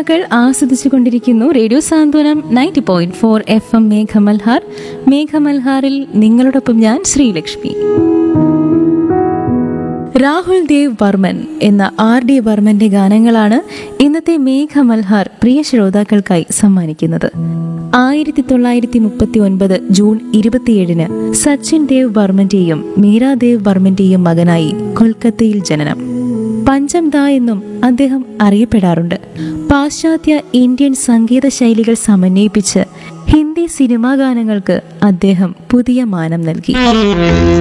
ശ്രോതാക്കൾ ആസ്വദിച്ചു കൊണ്ടിരിക്കുന്നു radio Santhwanam ninety point four F M Meghamalhar മേഘമൽഹാറിൽ നിങ്ങളോടൊപ്പം ഞാൻ ശ്രീലക്ഷ്മി രാഹുൽ ദേവ് വർമ്മൻ എന്ന ആർ ഡി വർമ്മന്റെ ഗാനങ്ങളാണ് ഇന്നത്തെ മേഘമൽഹാർ പ്രിയ ശ്രോതാക്കൾക്കായി സമ്മാനിക്കുന്നത് ആയിരത്തി തൊള്ളായിരത്തി മുപ്പത്തി ഒൻപത് ജൂൺ ഇരുപത്തിയേഴിന് സച്ചിൻ ദേവ് വർമ്മന്റെയും മീരാദേവ് വർമ്മന്റെയും മകനായി കൊൽക്കത്തയിൽ ജനനം പഞ്ചം ദ എന്നും അദ്ദേഹം അറിയപ്പെടാറുണ്ട് പാശ്ചാത്യ ഇന്ത്യൻ സംഗീത ശൈലികൾ സമന്വയിപ്പിച്ച് ഹിന്ദി സിനിമാ ഗാനങ്ങൾക്ക് അദ്ദേഹം പുതിയ മാനം നൽകി